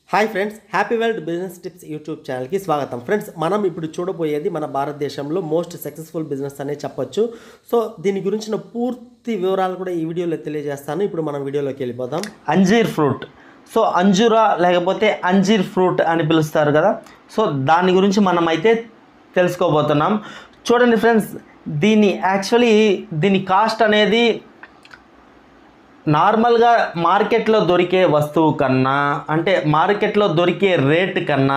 hi friends happy world business tips YouTube ఛానల్కి స్వాగతం friends మనం ఇప్పుడు చూడబోయేది మన భారతదేశంలో మోస్ట్ సక్సెస్ఫుల్ బిజినెస్ అనే చెప్పొచ్చు సో దీని గురించిన పూర్తి వివరాలు కూడా ఈ వీడియోలో తెలియజేస్తాను ఇప్పుడు మనం వీడియోలోకి వెళ్ళిపోదాం అంజీర్ ఫ్రూట్ సో అంజూరా లేకపోతే అంజీర్ ఫ్రూట్ అని పిలుస్తారు కదా సో దాని గురించి మనం అయితే తెలుసుకోబోతున్నాం చూడండి ఫ్రెండ్స్ దీని యాక్చువల్లీ దీని కాస్ట్ అనేది నార్మల్గా మార్కెట్లో దొరికే వస్తువు కన్నా అంటే మార్కెట్లో దొరికే రేట్ కన్నా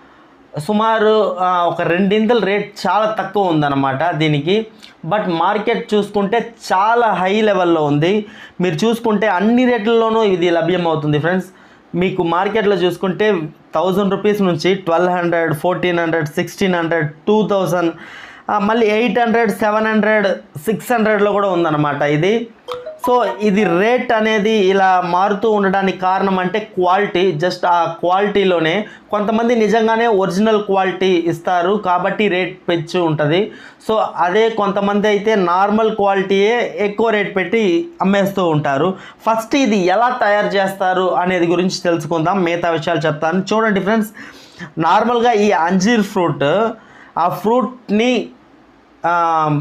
సుమారు ఆ, ఒక రెండింతల రేట్ చాలా తక్కువ ఉందన్నమాట దీనికి బట్ మార్కెట్ చూసుకుంటే చాలా హై లెవెల్లో ఉంది మీరు చూసుకుంటే అన్ని రేట్లలోనూ ఇది లభ్యమవుతుంది ఫ్రెండ్స్ మీకు మార్కెట్లో చూసుకుంటే థౌజండ్ రూపీస్ నుంచి twelve hundred fourteen hundred sixteen hundred two thousand మళ్ళీ eight hundred seven hundred six హండ్రెడ్లో కూడా ఉందన్నమాట ఇది సో ఇది రేట్ అనేది ఇలా మారుతూ ఉండడానికి కారణం అంటే క్వాలిటీ జస్ట్ ఆ క్వాలిటీలోనే కొంతమంది నిజంగానే ఒరిజినల్ క్వాలిటీ ఇస్తారు కాబట్టి రేట్ పెంచి ఉంటుంది సో అదే కొంతమంది అయితే నార్మల్ క్వాలిటీయే ఎక్కువ రేట్ పెట్టి అమ్మేస్తూ ఉంటారు ఫస్ట్ ఇది ఎలా తయారు చేస్తారు అనేది గురించి తెలుసుకుందాం మిగతా విషయాలు చెప్తాను చూడండి ఫ్రెండ్స్ నార్మల్గా ఈ అంజీర్ ఫ్రూట్ ఆ ఫ్రూట్ని ఆ,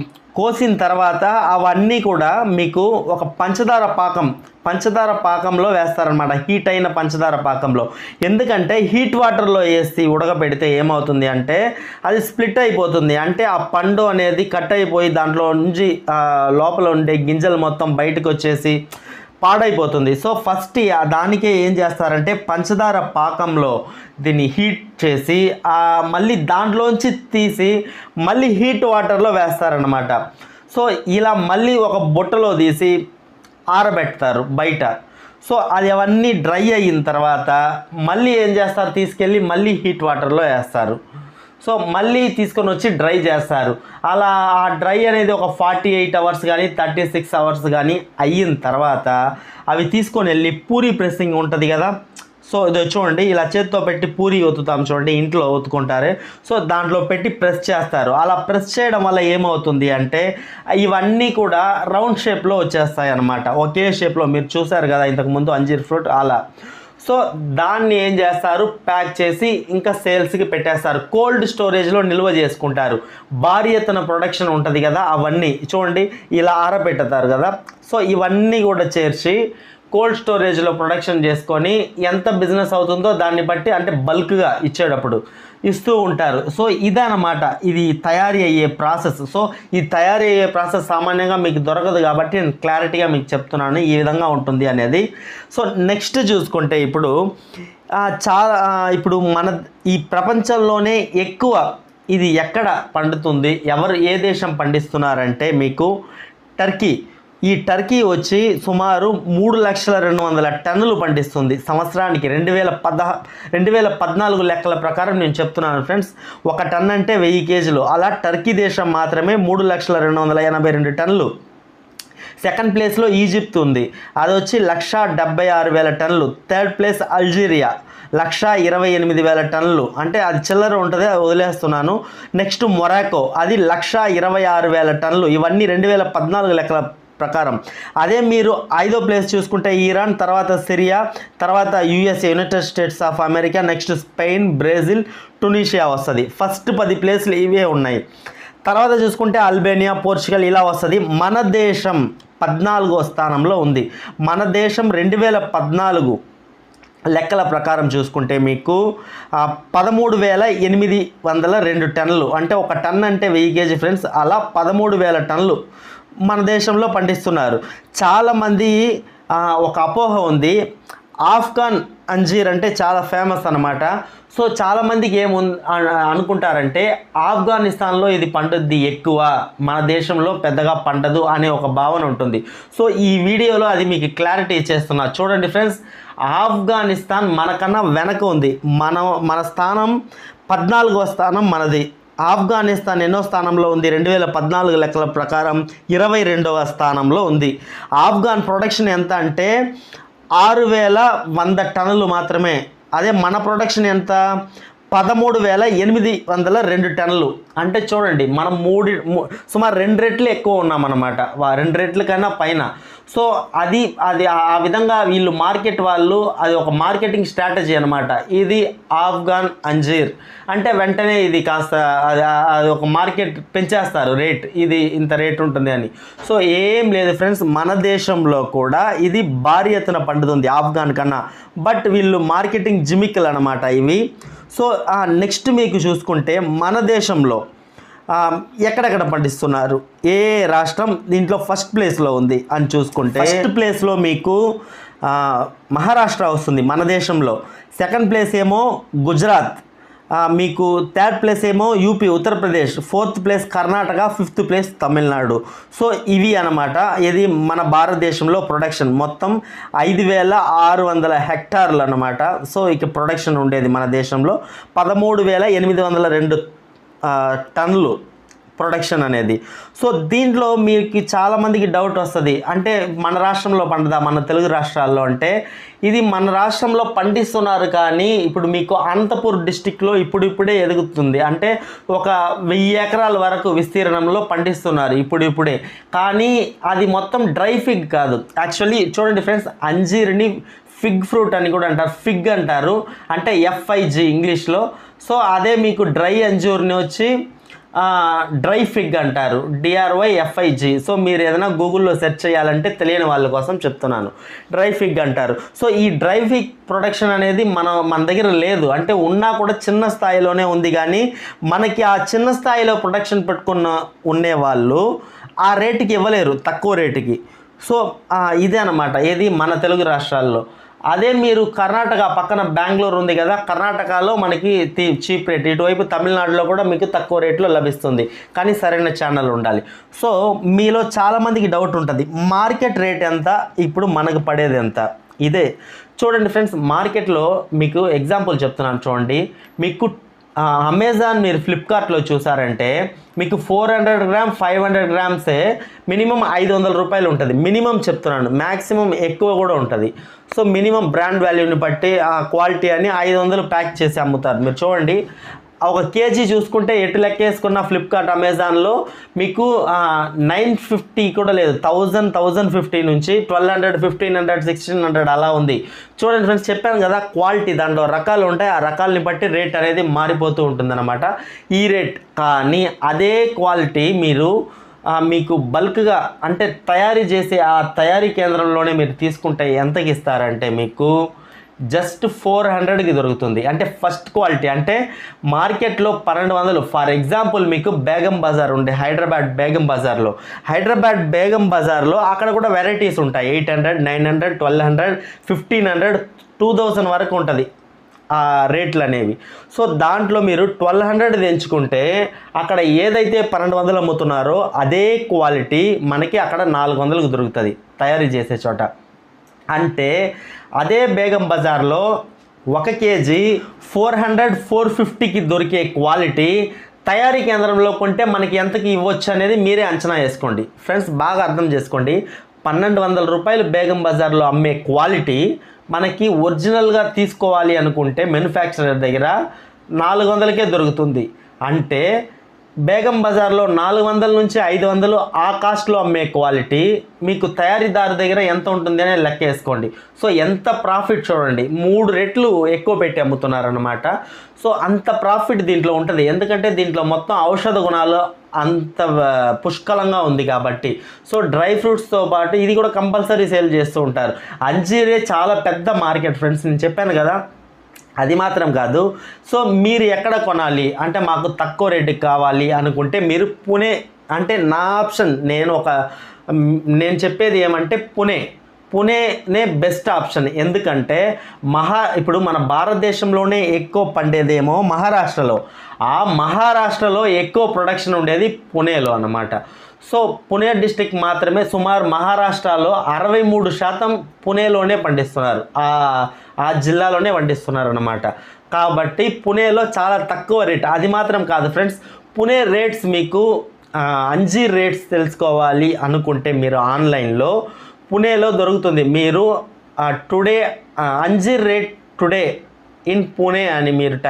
కోసిన తర్వాత అవన్నీ కూడా మీకు ఒక పంచదార పాకం పంచదార పాకంలో వేస్తారనమాట హీట్ అయిన పంచదార పాకంలో ఎందుకంటే హీట్ వాటర్లో వేసి ఉడకబెడితే ఏమవుతుంది అంటే అది స్ప్లిట్ అయిపోతుంది అంటే ఆ పండు అనేది కట్ అయిపోయి దాంట్లో నుంచి ఆ, లోపల ఉండే గింజలు మొత్తం బయటకు వచ్చేసి పాడైపోతుంది సో ఫస్ట్ ఆ దానికే ఏం చేస్తారంటే పంచదార పాకంలో దీన్ని హీట్ చేసి ఆ మళ్ళీ దాంట్లోంచి తీసి మళ్ళీ హీట్ వాటర్లో వేస్తారనమాట సో ఇలా మళ్ళీ ఒక బుట్టలో తీసి ఆరబెడతారు బయట సో అది అవన్నీ డ్రై అయిన తర్వాత మళ్ళీ ఏం చేస్తారు తీసుకెళ్ళి మళ్ళీ హీట్ వాటర్లో వేస్తారు సో మళ్ళీ తీసుకొని వచ్చి డ్రై చేస్తారు అలా ఆ డ్రై అనేది ఒక ఫార్టీ ఎయిట్ అవర్స్ కానీ థర్టీ సిక్స్ అవర్స్ కానీ అయిన తర్వాత అవి తీసుకొని వెళ్ళి పూరి ప్రెస్సింగ్ ఉంటుంది కదా సో ఇది చూడండి ఇలా చేత్తో పెట్టి పూరి ఒత్తుతాం చూడండి ఇంట్లో ఒత్తుకుంటారు సో దాంట్లో పెట్టి ప్రెస్ చేస్తారు అలా ప్రెస్ చేయడం వల్ల ఏమవుతుంది అంటే ఇవన్నీ కూడా రౌండ్ షేప్లో వచ్చేస్తాయి అన్నమాట ఒకే షేప్లో మీరు చూసారు కదా ఇంతకుముందు అంజీర్ ఫ్రూట్ అలా సో దాన్ని ఏం చేస్తారు ప్యాక్ చేసి ఇంకా సేల్స్కి పెట్టేస్తారు కోల్డ్ స్టోరేజ్లో నిల్వ చేసుకుంటారు భారీ ఎత్తున ప్రొడక్షన్ ఉంటుంది కదా అవన్నీ చూడండి ఇలా ఆరబెట్టుతారు కదా సో ఇవన్నీ కూడా చేర్చి కోల్డ్ స్టోరేజ్లో ప్రొడక్షన్ చేసుకొని ఎంత బిజినెస్ అవుతుందో దాన్ని బట్టి అంటే బల్క్గా ఇచ్చేటప్పుడు ఇస్తూ ఉంటారు సో ఇదన్నమాట ఇది తయారీ అయ్యే ప్రాసెస్ సో ఈ తయారీ అయ్యే ప్రాసెస్ సామాన్యంగా మీకు దొరకదు కాబట్టి నేను క్లారిటీగా మీకు చెప్తున్నాను ఈ విధంగా ఉంటుంది అనేది సో నెక్స్ట్ చూసుకుంటే ఇప్పుడు ఆ, చాలా ఆ, ఇప్పుడు మన ఈ ప్రపంచంలోనే ఎక్కువ ఇది ఎక్కడ పండుతుంది ఎవరు ఏ దేశం పండిస్తున్నారంటే మీకు టర్కీ ఈ టర్కీ వచ్చి సుమారు మూడు లక్షల రెండు వందల టన్నులు పండిస్తుంది సంవత్సరానికి రెండు వేల పద రెండు వేల పద్నాలుగు లెక్కల ప్రకారం నేను చెప్తున్నాను ఫ్రెండ్స్ ఒక టన్ అంటే వెయ్యి కేజీలు అలా టర్కీ దేశం మాత్రమే మూడు లక్షల రెండు వందల ఎనభై రెండు టన్నులు సెకండ్ ప్లేస్లో ఈజిప్ట్ ఉంది అది వచ్చి లక్ష డెబ్బై ఆరు వేల టన్నులు థర్డ్ ప్లేస్ అల్జీరియా లక్ష ఇరవై ఎనిమిది వేల టన్నులు అంటే అది చిల్లర ఉంటుంది అది వదిలేస్తున్నాను నెక్స్ట్ మొరాకో అది లక్ష ఇరవై ఆరు వేల టన్నులు ఇవన్నీ రెండు వేల పద్నాలుగు లెక్కల ప్రకారం అదే మీరు ఐదో ప్లేస్ చూసుకుంటే ఇరాన్ తర్వాత సిరియా తర్వాత US United States of America next Spain Brazil Tunisia వస్తుంది ఫస్ట్ పది ప్లేస్లు ఇవే ఉన్నాయి తర్వాత చూసుకుంటే అల్బేనియా పోర్చుగల్ ఇలా వస్తుంది మన దేశం పద్నాలుగో స్థానంలో ఉంది మన దేశం రెండు వేల పద్నాలుగు లెక్కల ప్రకారం చూసుకుంటే మీకు ఆ, పదమూడు వేల ఎనిమిది వందల రెండు టన్నులు అంటే ఒక టన్ అంటే వెయ్యి కేజీ ఫ్రెండ్స్ అలా పదమూడు వేల టన్నులు మన దేశంలో పండిస్తున్నారు చాలామంది ఆ, ఒక అపోహ ఉంది ఆఫ్ఘన్ అంజీర్ అంటే చాలా ఫేమస్ అనమాట సో చాలామందికి ఏము అనుకుంటారంటే ఆఫ్ఘనిస్తాన్లో ఇది పండుద్ది ఎక్కువ మన దేశంలో పెద్దగా పండదు అనే ఒక భావన ఉంటుంది సో ఈ వీడియోలో అది మీకు క్లారిటీ ఇచ్చేస్తున్నా చూడండి ఫ్రెండ్స్ ఆఫ్ఘనిస్తాన్ మనకన్నా వెనక ఉంది మన మన స్థానం పద్నాలుగో స్థానం మనది ఆఫ్ఘనిస్తాన్ ఎన్నో స్థానంలో ఉంది రెండు వేల పద్నాలుగు లెక్కల ప్రకారం ఇరవై రెండవ స్థానంలో ఉంది ఆఫ్ఘన్ ప్రొడక్షన్ ఎంత అంటే ఆరు వేల వంద టన్నులు మాత్రమే అదే మన ప్రొడక్షన్ ఎంత పదమూడు వేల ఎనిమిది వందల రెండు టన్నులు అంటే చూడండి మనం మూడు మూ- సుమారు రెండు రెట్లు ఎక్కువ ఉన్నామన్నమాట వా- రెండు రెట్ల కన్నా పైన సో అది అది ఆ ఆ విధంగా వీళ్ళు మార్కెట్ వాళ్ళు అది ఒక మార్కెటింగ్ స్ట్రాటజీ అనమాట ఇది ఆఫ్ఘాన్ అంజీర్ అంటే వెంటనే ఇది కాస్త అది అది ఒక మార్కెట్ పెంచేస్తారు రేట్ ఇది ఇంత రేట్ ఉంటుంది అని సో ఏం లేదు ఫ్రెండ్స్ మన దేశంలో కూడా ఇది భారీ ఎత్తున పండుతుంది ఆఫ్ఘాన్ కన్నా బట్ వీళ్ళు మార్కెటింగ్ జిమికల్ అనమాట ఇవి సో నెక్స్ట్ మీకు చూసుకుంటే మన దేశంలో ఆ, ఎక్కడెక్కడ పండిస్తున్నారు ఏ రాష్ట్రం దీంట్లో ఫస్ట్ ప్లేస్లో ఉంది అని చూసుకుంటే ఫస్ట్ ప్లేస్లో మీకు ఆ, మహారాష్ట్ర వస్తుంది మన దేశంలో సెకండ్ ప్లేస్ ఏమో గుజరాత్ ఆ, మీకు థర్డ్ ప్లేస్ ఏమో UP Uttar Pradesh fourth place Karnataka fifth place Tamil Nadu so ఇవి అనమాట ఇది మన భారతదేశంలో ప్రొడక్షన్ మొత్తం ఐదు వేల ఆరు వందల హెక్టార్లు అనమాట సో ఇక ప్రొడక్షన్ ఉండేది మన దేశంలో పదమూడు వేల ఎనిమిది వందల రెండు ఆ, టన్నులు ప్రొడక్షన్ అనేది సో దీంట్లో మీకు చాలామందికి డౌట్ వస్తుంది అంటే మన రాష్ట్రంలో పండుదా మన తెలుగు రాష్ట్రాల్లో అంటే ఇది మన రాష్ట్రంలో పండిస్తున్నారు కానీ ఇప్పుడు మీకు అనంతపూర్ డిస్టిక్లో ఇప్పుడిప్పుడే ఎదుగుతుంది అంటే ఒక వెయ్యి ఎకరాల వరకు విస్తీర్ణంలో పండిస్తున్నారు ఇప్పుడిప్పుడే కానీ అది మొత్తం డ్రై ఫిగ్ కాదు యాక్చువల్లీ చూడండి ఫ్రెండ్స్ అంజీర్ని ఫిగ్ ఫ్రూట్ అని కూడా అంటారు ఫిగ్ అంటారు అంటే ఎఫ్ఐజి ఇంగ్లీష్లో సో అదే మీకు డ్రై అంజూర్ని వచ్చి డ్రై ఫిగ్ అంటారు డిఆర్వై ఎఫ్ఐజి సో మీరు ఏదైనా గూగుల్లో సెర్చ్ చేయాలంటే తెలియని వాళ్ళ కోసం చెప్తున్నాను డ్రై ఫిగ్ అంటారు సో ఈ డ్రై ఫిగ్ ప్రొడక్షన్ అనేది మన మన దగ్గర లేదు అంటే ఉన్నా కూడా చిన్న స్థాయిలోనే ఉంది కానీ మనకి ఆ చిన్న స్థాయిలో ప్రొడక్షన్ పెట్టుకున్న ఉండే వాళ్ళు ఆ రేటుకి ఇవ్వలేరు తక్కువ రేటుకి సో ఆ, ఇదే అనమాట ఏది మన తెలుగు రాష్ట్రాల్లో అదే మీరు కర్ణాటక పక్కన బెంగళూరు ఉంది కదా కర్ణాటకలో మనకి తి- చీప్ రేట్ ఇటువైపు తమిళనాడులో కూడా మీకు తక్కువ రేట్లో లభిస్తుంది కానీ సరైన ఛానల్ ఉండాలి సో మీలో చాలామందికి డౌట్ ఉంటుంది మార్కెట్ రేట్ ఎంత ఇప్పుడు మనకు పడేది ఎంత ఇదే చూడండి ఫ్రెండ్స్ మార్కెట్లో మీకు ఎగ్జాంపుల్ చెప్తున్నాను చూడండి మీకు ఆ, అమెజాన్ మీరు ఫ్లిప్కార్ట్లో చూసారంటే మీకు four hundred gram five hundred గ్రామ్సే మినిమం ఐదు వందల రూపాయలు ఉంటుంది మినిమం చెప్తున్నాను మ్యాక్సిమం ఎక్కువ కూడా ఉంటుంది సో మినిమం బ్రాండ్ వాల్యూని బట్టి ఆ క్వాలిటీ అని ఐదు వందలు ప్యాక్ చేసి అమ్ముతారు మీరు చూడండి ఒక కేజీ చూసుకుంటే ఎటు లెక్కేసుకున్న ఫ్లిప్కార్ట్ అమెజాన్లో మీకు నైన్ ఫిఫ్టీ కూడా లేదు థౌజండ్ థౌజండ్ ఫిఫ్టీ నుంచి twelve hundred fifteen hundred sixteen hundred అలా ఉంది చూడండి ఫ్రెండ్స్ చెప్పాను కదా క్వాలిటీ దాంట్లో రకాలు ఉంటాయి ఆ రకాలని బట్టి రేట్ అనేది మారిపోతూ ఉంటుందన్నమాట ఈ రేట్ కానీ అదే క్వాలిటీ మీరు ఆ, మీకు బల్క్గా అంటే తయారీ చేసే ఆ తయారీ కేంద్రంలోనే మీరు తీసుకుంటే ఎంతకి ఇస్తారంటే మీకు జస్ట్ ఫోర్ హండ్రెడ్కి దొరుకుతుంది అంటే ఫస్ట్ క్వాలిటీ అంటే మార్కెట్లో పన్నెండు వందలు ఫర్ ఎగ్జాంపుల్ మీకు బేగం బజార్ ఉండే హైదరాబాద్ బేగం బజార్లో హైదరాబాద్ బేగం బజార్లో అక్కడ కూడా వెరైటీస్ ఉంటాయి eight hundred nine hundred twelve hundred fifteen hundred two thousand వరకు ఉంటుంది ఆ రేట్లు అనేవి సో దాంట్లో మీరు ట్వెల్వ్ హండ్రెడ్ తెంచుకుంటే అక్కడ ఏదైతే పన్నెండు వందలు అమ్ముతున్నారో అదే క్వాలిటీ మనకి అక్కడ నాలుగు వందలకు దొరుకుతుంది తయారీ చేసే చోట అంటే అదే బేగం బజార్లో ఒక కేజీ ఫోర్ హండ్రెడ్ ఫోర్ ఫిఫ్టీకి దొరికే క్వాలిటీ తయారీ కేంద్రంలో కొంటే మనకి ఎంతకి ఇవ్వచ్చు అనేది మీరే అంచనా వేసుకోండి ఫ్రెండ్స్ బాగా అర్థం చేసుకోండి పన్నెండు వందల రూపాయలు బేగం బజార్లో అమ్మే క్వాలిటీ మనకి ఒరిజినల్గా తీసుకోవాలి అనుకుంటే మ్యానుఫ్యాక్చరర్ దగ్గర నాలుగు వందలకే దొరుకుతుంది అంటే బేగం బజార్లో నాలుగు వందల నుంచి ఐదు వందలు ఆ కాస్ట్లో అమ్మే క్వాలిటీ మీకు తయారీదారు దగ్గర ఎంత ఉంటుంది అనే లెక్క వేసుకోండి సో ఎంత ప్రాఫిట్ చూడండి మూడు రెట్లు ఎక్కువ పెట్టి అమ్ముతున్నారనమాట సో అంత ప్రాఫిట్ దీంట్లో ఉంటుంది ఎందుకంటే దీంట్లో మొత్తం ఔషధ గుణాలు అంత ఆ, పుష్కలంగా ఉంది కాబట్టి సో డ్రై ఫ్రూట్స్తో పాటు ఇది కూడా కంపల్సరీ సేల్ చేస్తూ ఉంటారు అంజీరే చాలా పెద్ద మార్కెట్ ఫ్రెండ్స్ నేను చెప్పాను కదా అది మాత్రం కాదు సో మీరు ఎక్కడ కొనాలి అంటే మాకు తక్కువ రేటుకి కావాలి అనుకుంటే మీరు పుణే అంటే నా ఆప్షన్ నేను ఒక మ్, నేను చెప్పేది ఏమంటే పుణే పుణేనే బెస్ట్ ఆప్షన్ ఎందుకంటే మహా ఇప్పుడు మన భారతదేశంలోనే ఎక్కువ పండేదేమో మహారాష్ట్రలో ఆ మహారాష్ట్రలో ఎక్కువ ప్రొడక్షన్ ఉండేది పుణేలో అన్నమాట సో పుణే డిస్టిక్ మాత్రమే సుమారు మహారాష్ట్రలో అరవై మూడు శాతం పుణేలోనే పండిస్తున్నారు ఆ ఆ జిల్లాలోనే పండిస్తున్నారు అన్నమాట కాబట్టి పుణేలో చాలా తక్కువ రేట్ అది మాత్రం కాదు ఫ్రెండ్స్ పుణే రేట్స్ మీకు ఆ, అంజీర్ రేట్స్ తెలుసుకోవాలి అనుకుంటే మీరు ఆన్లైన్లో పుణేలో దొరుకుతుంది మీరు today anjeer rate today in Pune అని మీరు టై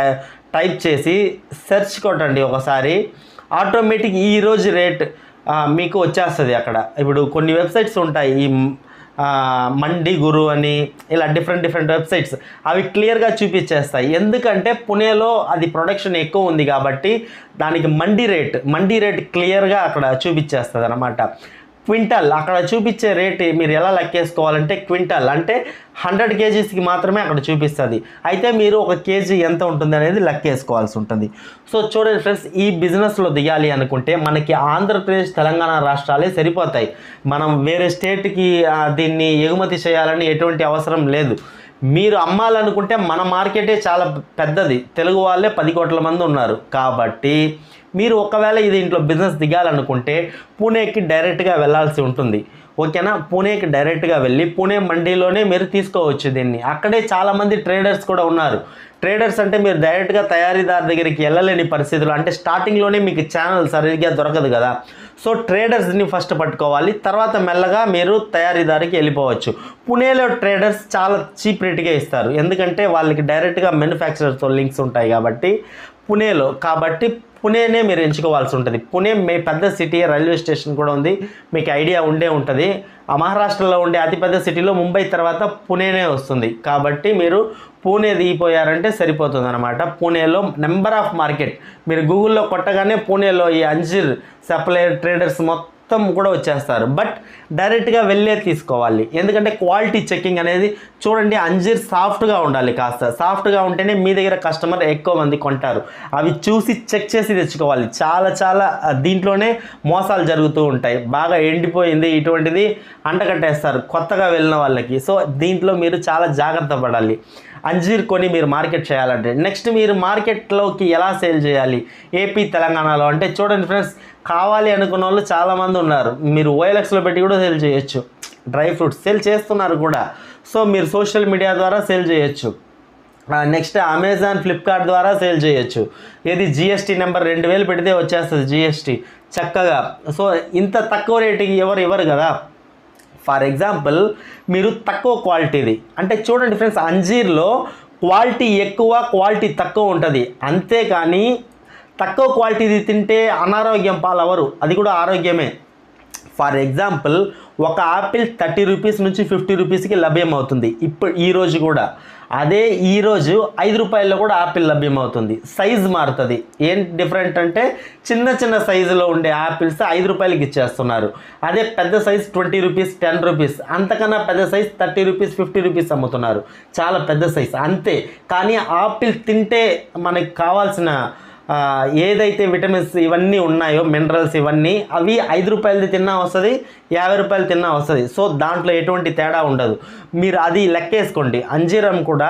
టైప్ చేసి సెర్చ్ కొట్టండి ఒకసారి ఆటోమేటిక్ ఈ రోజు రేట్ ఆ, మీకు వచ్చేస్తుంది అక్కడ ఇప్పుడు కొన్ని వెబ్సైట్స్ ఉంటాయి ఈ ఆ, మండి గురు అని ఇలా డిఫరెంట్ డిఫరెంట్ వెబ్సైట్స్ అవి క్లియర్గా చూపించేస్తాయి ఎందుకంటే పుణేలో అది ప్రొడక్షన్ ఎక్కువ ఉంది కాబట్టి దానికి మండి రేట్ మండి రేట్ క్లియర్గా అక్కడ చూపించేస్తుంది అనమాట క్వింటల్ అక్కడ చూపించే రేట్ మీరు ఎలా లెక్కేసుకోవాలంటే క్వింటల్ అంటే హండ్రెడ్ కేజీస్కి మాత్రమే అక్కడ చూపిస్తుంది అయితే మీరు ఒక కేజీ ఎంత ఉంటుంది అనేది లెక్కేసుకోవాల్సి ఉంటుంది సో చూడండి ఫ్రెండ్స్ ఈ బిజినెస్లో దిగాలి అనుకుంటే మనకి ఆంధ్రప్రదేశ్ తెలంగాణ రాష్ట్రాలే సరిపోతాయి మనం వేరే స్టేట్కి ఆ, దీన్ని ఎగుమతి చేయాలని ఎటువంటి అవసరం లేదు మీరు అమ్మాలనుకుంటే మన మార్కెటే చాలా పెద్దది తెలుగు వాళ్ళే పది కోట్ల మంది ఉన్నారు కాబట్టి మీరు ఒకవేళ ఇది ఇంట్లో బిజినెస్ దిగాలనుకుంటే పూణేకి డైరెక్ట్గా వెళ్ళాల్సి ఉంటుంది ఓకేనా పూణేకి డైరెక్ట్గా వెళ్ళి పూణే మండీలోనే మీరు తీసుకోవచ్చు దీన్ని అక్కడే చాలామంది ట్రేడర్స్ కూడా ఉన్నారు ట్రేడర్స్ అంటే మీరు డైరెక్ట్గా తయారీదారు దగ్గరికి వెళ్ళలేని పరిస్థితులు అంటే స్టార్టింగ్లోనే మీకు ఛానల్ సరిగ్గా దొరకదు కదా సో ట్రేడర్స్ని ఫస్ట్ పట్టుకోవాలి తర్వాత మెల్లగా మీరు తయారీదారికి వెళ్ళిపోవచ్చు పుణేలో ట్రేడర్స్ చాలా చీప్ రేట్గా ఇస్తారు ఎందుకంటే వాళ్ళకి డైరెక్ట్గా మ్యానుఫ్యాక్చరర్తో లింక్స్ ఉంటాయి కాబట్టి పుణేలో కాబట్టి పుణేనే మీరు ఎంచుకోవాల్సి ఉంటుంది పుణే మీ పెద్ద సిటీ రైల్వే స్టేషన్ కూడా ఉంది మీకు ఐడియా ఉండే ఉంటుంది ఆ మహారాష్ట్రలో ఉండే అతిపెద్ద సిటీలో ముంబై తర్వాత పుణేనే వస్తుంది కాబట్టి మీరు పూణే దిగిపోయారంటే సరిపోతుంది అనమాట పూణేలో నెంబర్ ఆఫ్ మార్కెట్ మీరు గూగుల్లో కొట్టగానే పూణేలో ఈ అంజీర్ సప్లయర్ ట్రేడర్స్ మొత్తం కూడా వచ్చేస్తారు బట్ డైరెక్ట్గా వెళ్ళే తీసుకోవాలి ఎందుకంటే క్వాలిటీ చెకింగ్ అనేది చూడండి అంజీర్ సాఫ్ట్గా ఉండాలి కాస్త సాఫ్ట్గా ఉంటేనే మీ దగ్గర కస్టమర్ ఎక్కువ మంది కొంటారు అవి చూసి చెక్ చేసి తెచ్చుకోవాలి చాలా చాలా ఆ, దీంట్లోనే మోసాలు జరుగుతూ ఉంటాయి బాగా ఎండిపోయింది ఇటువంటిది అంటకట్టేస్తారు కొత్తగా వెళ్ళిన వాళ్ళకి సో దీంట్లో మీరు చాలా జాగ్రత్త పడాలి అంజీర్ కొని మీరు మార్కెట్ చేయాలంటే నెక్స్ట్ మీరు మార్కెట్లోకి ఎలా సేల్ చేయాలి ఏపీ తెలంగాణలో అంటే చూడండి ఫ్రెండ్స్ కావాలి అనుకున్న వాళ్ళు చాలామంది ఉన్నారు మీరు ఓఎల్ఎక్స్లో పెట్టి కూడా సేల్ చేయొచ్చు డ్రై ఫ్రూట్స్ సేల్ చేస్తున్నారు కూడా సో మీరు సోషల్ మీడియా ద్వారా సేల్ చేయొచ్చు నెక్స్ట్ అమెజాన్ ఫ్లిప్కార్ట్ ద్వారా సేల్ చేయొచ్చు ఏది జిఎస్టీ నెంబర్ రెండు వేలు పెడితే వచ్చేస్తుంది జిఎస్టీ చక్కగా సో ఇంత తక్కువ రేటుకి ఎవరు ఇవ్వరు కదా ఫర్ ఎగ్జాంపుల్ మీరు తక్కువ క్వాలిటీది అంటే చూడండి ఫ్రెండ్స్ అంజీర్లో క్వాలిటీ ఎక్కువ క్వాలిటీ తక్కువ ఉంటుంది అంతేకాని తక్కువ క్వాలిటీది తింటే అనారోగ్యం పాలవరు అది కూడా ఆరోగ్యమే ఫర్ ఎగ్జాంపుల్ ఒక ఆపిల్ థర్టీ రూపీస్ నుంచి ఫిఫ్టీ రూపీస్కి లభ్యమవుతుంది ఇప్పుడు ఈ రోజు కూడా అదే ఈ రోజు ఐదు రూపాయల్లో కూడా ఆపిల్ లభ్యమవుతుంది సైజ్ మారుతుంది ఏం డిఫరెంట్ అంటే చిన్న చిన్న సైజులో ఉండే ఆపిల్స్ ఐదు రూపాయలకి ఇచ్చేస్తున్నారు అదే పెద్ద size twenty rupees ten rupees అంతకన్నా పెద్ద size thirty rupees fifty rupees అమ్ముతున్నారు చాలా పెద్ద సైజ్ అంతే కానీ ఆపిల్ తింటే మనకి కావాల్సిన ఆ, ఏదైతే విటమిన్స్ ఇవన్నీ ఉన్నాయో మినరల్స్ ఇవన్నీ అవి ఐదు రూపాయలది తిన్నా వస్తుంది యాభై రూపాయలు తిన్నా వస్తుంది సో దాంట్లో ఎటువంటి తేడా ఉండదు మీరు అది లెక్కేసుకోండి అంజీరం కూడా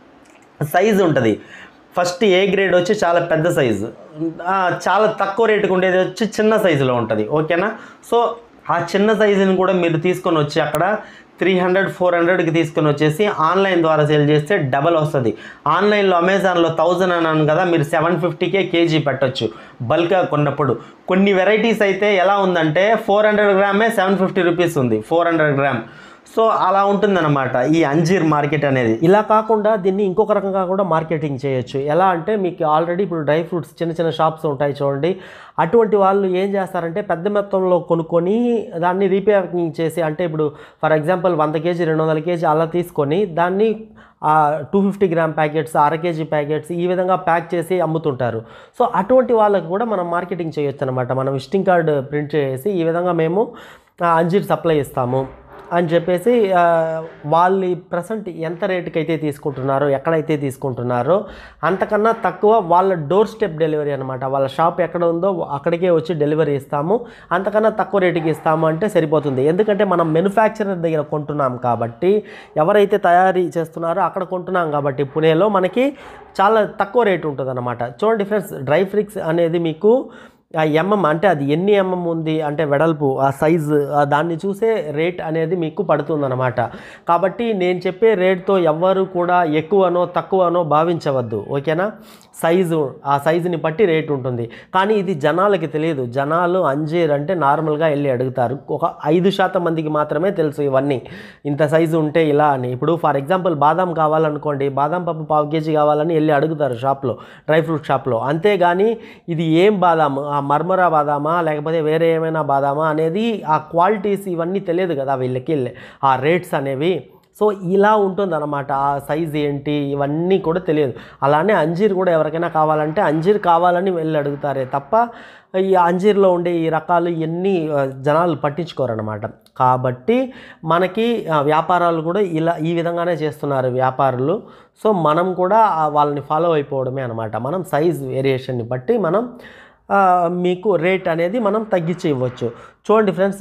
సైజు ఉంటుంది ఫస్ట్ ఏ గ్రేడ్ వచ్చి చాలా పెద్ద సైజు ఆ, చాలా తక్కువ రేటుకు ఉండేది వచ్చి చిన్న సైజులో ఉంటుంది ఓకేనా సో ఆ చిన్న సైజుని కూడా మీరు తీసుకొని వచ్చి అక్కడ త్రీ హండ్రెడ్ ఫోర్ హండ్రెడ్కి తీసుకొని వచ్చేసి ఆన్లైన్ ద్వారా సేల్ చేస్తే డబల్ వస్తుంది ఆన్లైన్లో అమెజాన్లో థౌజండ్ అన్నాను కదా మీరు సెవెన్ ఫిఫ్టీకే కేజీ పెట్టొచ్చు బల్క్గా కొన్నప్పుడు కొన్ని వెరైటీస్ అయితే ఎలా ఉందంటే ఫోర్ హండ్రెడ్ గ్రామే సెవెన్ ఫిఫ్టీ రూపీస్ ఉంది ఫోర్ హండ్రెడ్ గ్రామ్ సో అలా ఉంటుందన్నమాట ఈ అంజీర్ మార్కెట్ అనేది ఇలా కాకుండా దీన్ని ఇంకొక రకంగా కూడా మార్కెటింగ్ చేయొచ్చు ఎలా అంటే మీకు ఆల్రెడీ ఇప్పుడు డ్రై ఫ్రూట్స్ చిన్న చిన్న షాప్స్ ఉంటాయి చూడండి అటువంటి వాళ్ళు ఏం చేస్తారంటే పెద్ద మొత్తంలో కొనుక్కొని దాన్ని రీప్యాకింగ్ చేసి అంటే ఇప్పుడు ఫర్ ఎగ్జాంపుల్ వంద కేజీ రెండు వందల కేజీ అలా తీసుకొని దాన్ని టూ ఫిఫ్టీ గ్రామ్ ప్యాకెట్స్ అర కేజీ ప్యాకెట్స్ ఈ విధంగా ప్యాక్ చేసి అమ్ముతుంటారు సో అటువంటి వాళ్ళకు కూడా మనం మార్కెటింగ్ చేయొచ్చు అనమాట మనం విజిటింగ్ కార్డ్ ప్రింట్ చేసి ఈ విధంగా మేము ఆ, అంజీర్ సప్లై ఇస్తాము అని చెప్పేసి ఆ, వాళ్ళు ప్రజెంట్ ఎంత రేటుకి అయితే తీసుకుంటున్నారో ఎక్కడైతే తీసుకుంటున్నారో అంతకన్నా తక్కువ వాళ్ళ డోర్ స్టెప్ డెలివరీ అనమాట వాళ్ళ షాప్ ఎక్కడ ఉందో అక్కడికే వచ్చి డెలివరీ ఇస్తాము అంతకన్నా తక్కువ రేటుకి ఇస్తాము అంటే సరిపోతుంది ఎందుకంటే మనం మెనుఫ్యాక్చరర్ దగ్గర కొంటున్నాం కాబట్టి ఎవరైతే తయారీ చేస్తున్నారో అక్కడ కొంటున్నాం కాబట్టి పుణేలో మనకి చాలా తక్కువ రేటు ఉంటుంది అనమాట చూడండి ఫ్రెండ్స్ డ్రై ఫ్రిక్స్ అనేది మీకు ఆ ఎంఎం అంటే అది ఎన్ని ఎంఎం ఉంది అంటే వెడల్పు ఆ సైజు ఆ దాన్ని చూసే రేట్ అనేది మీకు పడుతుందన్నమాట కాబట్టి నేను చెప్పే రేట్తో ఎవ్వరు కూడా ఎక్కువనో తక్కువనో భావించవద్దు ఓకేనా సైజు ఆ సైజుని బట్టి రేట్ ఉంటుంది కానీ ఇది జనాలకి తెలియదు జనాలు అంజీర్ అంటే నార్మల్గా వెళ్ళి అడుగుతారు ఒక ఐదు శాతం మందికి మాత్రమే తెలుసు ఇవన్నీ ఇంత సైజు ఉంటే ఇలా అని ఇప్పుడు ఫర్ ఎగ్జాంపుల్ బాదాం కావాలనుకోండి బాదాం పప్పు పావు కేజీ కావాలని వెళ్ళి అడుగుతారు షాప్లో డ్రై ఫ్రూట్ షాప్లో అంతేగాని ఇది ఏం బాదాము ఆ మర్మరా బాదామా లేకపోతే వేరే ఏమైనా బాదామా అనేది ఆ క్వాలిటీస్ ఇవన్నీ తెలియదు కదా వీళ్ళకి ఆ రేట్స్ అనేవి సో ఇలా ఉంటుందన్నమాట ఆ సైజ్ ఏంటి ఇవన్నీ కూడా తెలియదు అలానే అంజీర్ కూడా ఎవరికైనా కావాలంటే అంజీర్ కావాలని వెళ్ళి అడుగుతారే తప్ప ఈ అంజీర్లో ఉండే ఈ రకాలు ఇవన్నీ ఆ, జనాలు పట్టించుకోరనమాట కాబట్టి మనకి ఆ, వ్యాపారాలు కూడా ఇలా ఈ విధంగానే చేస్తున్నారు వ్యాపారులు సో మనం కూడా ఆ వాళ్ళని ఫాలో అయిపోవడమే అనమాట మనం సైజ్ వేరియేషన్ని బట్టి మనం ఆ, మీకు రేట్ అనేది మనం తగ్గించి ఇవ్వచ్చు చూడండి ఫ్రెండ్స్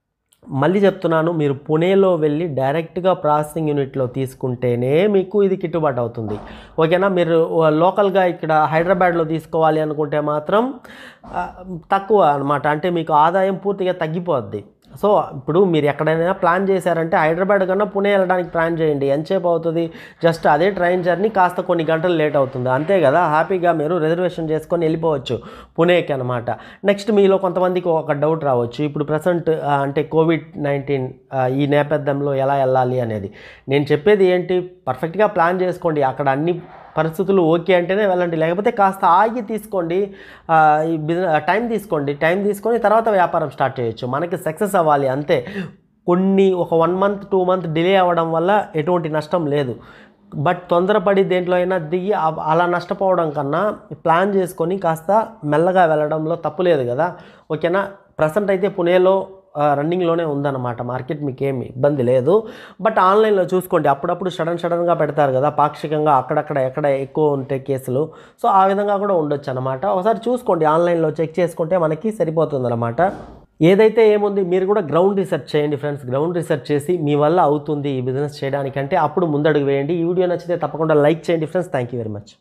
మళ్ళీ చెప్తున్నాను మీరు పుణేలో వెళ్ళి డైరెక్ట్గా ప్రాసెసింగ్ యూనిట్లో తీసుకుంటేనే మీకు ఇది గిట్టుబాటు అవుతుంది ఓకేనా మీరు లోకల్గా ఇక్కడ హైదరాబాద్లో తీసుకోవాలి అనుకుంటే మాత్రం ఆ, తక్కువ అనమాట అంటే మీకు ఆదాయం పూర్తిగా తగ్గిపోద్ది సో ఇప్పుడు మీరు ఎక్కడైనా ప్లాన్ చేశారంటే హైదరాబాద్ కన్నా పుణే వెళ్ళడానికి ప్లాన్ చేయండి ఎంతసేపు అవుతుంది జస్ట్ అదే ట్రైన్ జర్నీ కాస్త కొన్ని గంటలు లేట్ అవుతుంది అంతే కదా హ్యాపీగా మీరు రిజర్వేషన్ చేసుకొని వెళ్ళిపోవచ్చు పుణేకి అనమాట నెక్స్ట్ మీలో కొంతమందికి ఒక డౌట్ రావచ్చు ఇప్పుడు ప్రజెంట్ అంటే కోవిడ్ నైన్టీన్ ఈ నేపథ్యంలో ఎలా వెళ్ళాలి అనేది నేను చెప్పేది ఏంటి పర్ఫెక్ట్గా ప్లాన్ చేసుకోండి అక్కడ అన్ని పరిస్థితులు ఓకే అంటేనే వెళ్ళండి లేకపోతే కాస్త ఆగి తీసుకోండి ఆ, ఈ బిజినెస్ టైం తీసుకోండి టైం తీసుకొని తర్వాత వ్యాపారం స్టార్ట్ చేయొచ్చు మనకి సక్సెస్ అవ్వాలి అంతే కొన్ని ఒక one month two month delay అవ్వడం వల్ల ఎటువంటి నష్టం లేదు బట్ తొందరపడి దేంట్లో అయినా దిగి ఆ- అలా నష్టపోవడం కన్నా ప్లాన్ చేసుకొని కాస్త మెల్లగా వెళ్ళడంలో తప్పు లేదు కదా ఓకేనా ప్రజెంట్ అయితే పుణేలో ఆ, రన్నింగ్లోనే ఉందన్నమాట మార్కెట్ మీకు ఏమి ఇబ్బంది లేదు బట్ ఆన్లైన్లో చూసుకోండి అప్పుడప్పుడు సడన్ సడన్గా పెడతారు కదా పాక్షికంగా అక్కడక్కడ ఎక్కడ ఎక్కువ ఉంటాయి కేసులు సో ఆ విధంగా కూడా ఉండొచ్చు అనమాట ఒకసారి చూసుకోండి ఆన్లైన్లో చెక్ చేసుకుంటే మనకి సరిపోతుంది అనమాట ఏదైతే ఏముంది మీరు కూడా గ్రౌండ్ రీసెర్చ్ చేయండి ఫ్రెండ్స్ గ్రౌండ్ రీసెర్చ్ చేసి మీ వల్ల అవుతుంది ఈ బిజినెస్ చేయడానికంటే అప్పుడు ముందడుగు వేయండి ఈ వీడియో నచ్చితే తప్పకుండా లైక్ చేయండి friends thank you very much